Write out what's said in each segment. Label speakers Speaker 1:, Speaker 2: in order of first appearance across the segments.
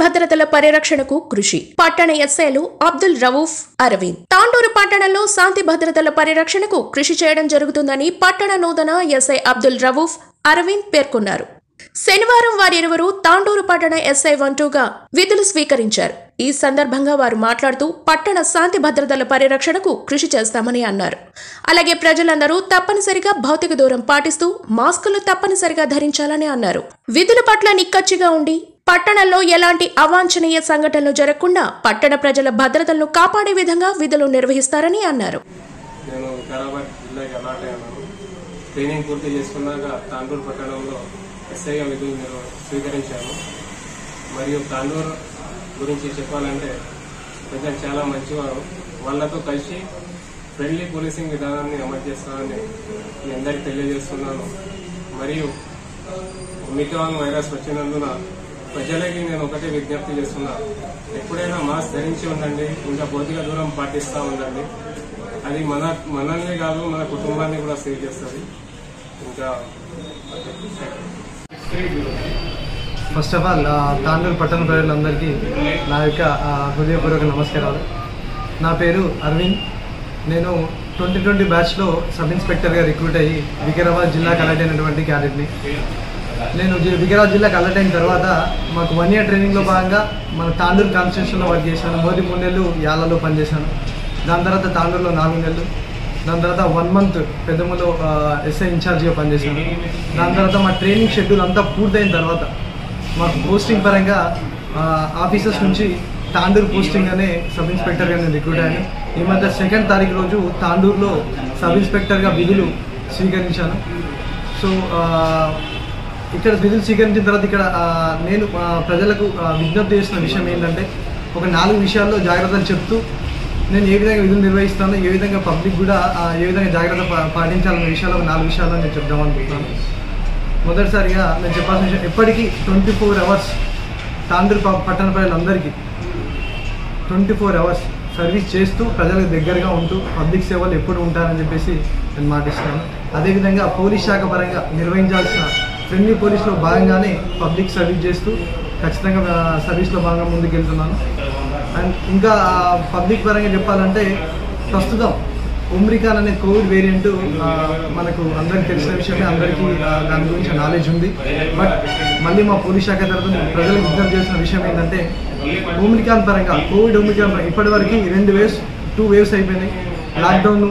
Speaker 1: భద్రతల పరిరక్షణకు కృషి పట్టణ ఎస్ఐలు అబ్దుల్ రవూఫ్ అరవింద్ తాండూరు పట్టణంలో శాంతి భద్రతల పరిరక్షణకు కృషి చేయడం జరుగుతుందని పట్టణ నూతన ఎస్ఐ అబ్దుల్ రవూఫ్ అరవింద్ పేర్కొన్నారు శనివారం వారిరువురు తాండూరు పట్టణ ఎస్ఐ వంటూగా విధులు స్వీకరించారు ఈ సందర్భంగా వారు మాట్లాడుతూ పట్టణ శాంతి భద్రతల పరిరక్షణకు కృషి చేస్తామని అన్నారు అలాగే ప్రజలందరూ తప్పనిసరిగా భౌతిక దూరం పాటిస్తూ మాస్కులు తప్పనిసరిగా ధరించాలని అన్నారు విధుల పట్ల నిక్కచ్చిగా ఉండి పట్టణంలో ఎలాంటి అవాంఛనీయ సంఘటనలు జరగకుండా పట్టణ ప్రజల భద్రతలను కాపాడే విధంగా విధులు నిర్వహిస్తారని అన్నారు
Speaker 2: నేను వికారాబాద్ జిల్లాకి అలాట్ అయ్యాను ట్రైనింగ్ పూర్తి చేసుకున్నాక తాండూరు పట్టణంలో ఎస్ఐగా విధులు నిర్వ- స్వీకరించాను మరియు తాండూరు గురించి చెప్పాలంటే ప్రజలు చాలా మంచివారు వాళ్ళతో కలిసి ఫ్రెండ్లీ పోలీసింగ్ విధానాన్ని అమలు చేస్తానని మీ అందరికీ తెలియజేస్తున్నాను మరియు ఒమిక్రాన్ వైరస్ వచ్చినందున ప్రజలకి నేను ఒకటే విజ్ఞప్తి చేస్తున్నా ఎప్పుడైనా మాస్క్ ధరించి ఉండండి ఇంకా భౌతిక దూరం పాటిస్తూ ఉండండి అది మన మనల్ని కాదు మన కుటుంబాన్ని కూడా సేవ్ చేస్తుంది ఇంకా
Speaker 3: ఫస్ట్ ఆఫ్ ఆల్ తాండూరు పట్టణ ప్రజలందరికీ నా యొక్క ఆ, హృదయపూర్వక నమస్కారాలు నా పేరు అరవింద్ నేను ట్వంటీ ట్వంటీ బ్యాచ్లో సబ్ ఇన్స్పెక్టర్గా రిక్రూట్ అయ్యి వికారాబాద్ జిల్లాకు అలర్ట్ అయినటువంటి క్యాడెట్ని నేను జి- వికారాబాద్ జిల్లాకు అలర్ట్ అయిన తర్వాత మాకు వన్ ఇయర్ ట్రైనింగ్లో భాగంగా మన తాండూరు కాన్స్టిట్యూషన్లో వర్క్ చేశాను మొదటి మూడు నెలలు యాలలో పనిచేశాను దాని తర్వాత తాండూరులో నాలుగు నెలలు దాని తర్వాత వన్ మంత్ పెద్దమ్మలో ఎస్ఐ ఇన్ఛార్జిగా పనిచేశాను దాని తర్వాత మా ట్రైనింగ్ షెడ్యూల్ అంతా పూర్తయిన తర్వాత మాకు పోస్టింగ్ పరంగా ఆఫీసర్స్ నుంచి తాండూరు పోస్టింగ్ అనే సబ్ ఇన్స్పెక్టర్గా నేను రిక్రూట్ అయ్యాను ఈ మధ్య సెకండ్ తారీఖు రోజు తాండూరులో సబ్ ఇన్స్పెక్టర్గా విధులు స్వీకరించాను సో ఆ, ఇక్కడ విధులు స్వీకరించిన తర్వాత ఇక్కడ ఆ, నేను ఆ, ప్రజలకు ఆ, విజ్ఞప్తి చేసిన విషయం ఏంటంటే ఒక నాలుగు విషయాల్లో జాగ్రత్తలు చెప్తూ నేను ఏ విధంగా విధులు నిర్వహిస్తాను ఏ విధంగా పబ్లిక్ కూడా ఆ, ఏ విధంగా జాగ్రత్త పా- పాటించాలన్న విషయాలు ఒక నాలుగు విషయాల్లో నేను చెప్దామనుకుంటున్నాను మొదటిసారిగా నేను చెప్పాల్సిన విషయం ఎప్పటికీ ట్వంటీ ఫోర్ అవర్స్ తాండూరు ప- పట్టణ ప్రజలందరికీ ట్వంటీ ఫోర్ అవర్స్ సర్వీస్ చేస్తూ ప్రజలకు దగ్గరగా ఉంటూ పబ్లిక్ సేవలు ఎప్పుడు ఉంటారని చెప్పేసి నేను మాటిస్తున్నాను అదేవిధంగా పోలీస్ శాఖ పరంగా నిర్వహించాల్సిన ఫ్రెండ్లీ పోలీస్లో భాగంగానే పబ్లిక్ సర్వీస్ చేస్తూ ఖచ్చితంగా ఆ, సర్వీస్లో భాగంగా ముందుకెళ్తున్నాను అండ్ ఇంకా పబ్లిక్ పరంగా చెప్పాలంటే ప్రస్తుతం ఒమ్రికాన్ అనే కోవిడ్ వేరియంట్ మనకు అందరికీ తెలిసిన విషయమే అందరికీ ఆ, దాని గురించి నాలెడ్జ్ ఉంది బట్ మళ్ళీ మా పోలీస్ శాఖ తరఫున ప్రజలకు విజ్ఞప్తి చేసిన విషయం ఏంటంటే ఒమ్రికాన్ పరంగా కోవిడ్ ఒమ్రికాన్ పరంగా ఇప్పటివరకు రెండు వేవ్స్ టూ వేవ్స్ అయిపోయినాయి లాక్డౌన్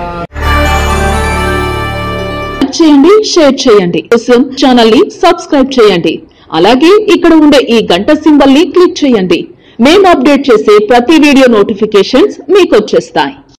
Speaker 4: లైక్ చేయండి షేర్ చేయండి కోసం ఛానల్ ని సబ్స్క్రైబ్ చేయండి అలాగే ఇక్కడ ఉండే ఈ గంట సింబల్ ని క్లిక్ చేయండి మేము అప్డేట్ చేసే ప్రతి వీడియో నోటిఫికేషన్స్ మీకు వచ్చేస్తాయి